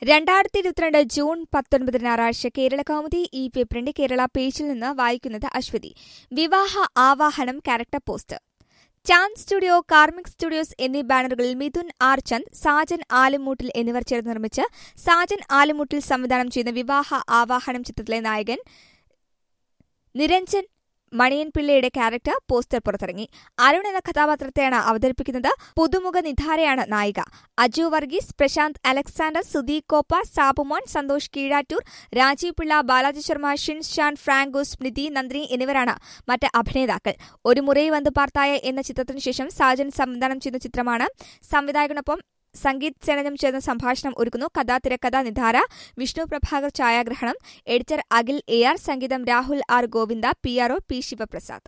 രണ്ടായിരത്തി ഇരുപത്തിരണ്ട് ജൂൺ പത്തൊൻപത് ഞായറാഴ്ച കേരള കൗമുദി ഈ പേപ്പറിന്റെ കേരള പേജിൽ നിന്ന് വായിക്കുന്നത് Aswathy Vivaha Avahanam character poster Chand studio Karmic studios എന്നീ ബാനറുകളിൽ മിഥുൻ ആർ ചന്ദ് സാജൻ ആലുമൂട്ടിൽ എന്നിവർ ചേർന്ന് നിർമ്മിച്ച് സാജൻ ആലുമൂട്ടിൽ സംവിധാനം ചെയ്യുന്ന വിവാഹ ആവാഹനം ചിത്രത്തിലെ നായകൻ നിരഞ്ജൻ മണിയൻ പിള്ളയുടെ ക്യാരക്ടർ പോസ്റ്റർ പുറത്തിറങ്ങി അരുൺ എന്ന കഥാപാത്രത്തെയാണ് അവതരിപ്പിക്കുന്നത് പുതുമുഖ നിധാരയാണ് നായിക അജു വർഗീസ് പ്രശാന്ത് അലക്സാണ്ടർ സുധി കോപ്പ സാബുമോൻ സന്തോഷ് കീഴാറ്റൂർ രാജീവ് പിള്ള ബാലാജി ശർമ്മ ഷിൻസ് ഷാൻ ഫ്രാങ്കോ സ്മൃതി നന്ദിനി എന്നിവരാണ് മറ്റ് അഭിനേതാക്കൾ ഒരു മുറൈ വന്ന് പാർത്തായ എന്ന ചിത്രത്തിനു ശേഷം സാജൻ സംവിധാനം ചെയ്യുന്ന ചിത്രമാണ് സംവിധായകനൊപ്പം സംഗീത് സേനനും ചേർന്ന് സംഭാഷണം ഒരുക്കുന്നു കഥാ തിരക്കഥ നിധാര വിഷ്ണു പ്രഭാകർ ഛായാഗ്രഹണം എഡിറ്റർ അഖിൽ എ ആർ സംഗീതം Rahul R Govinda P R O P Sivaprasad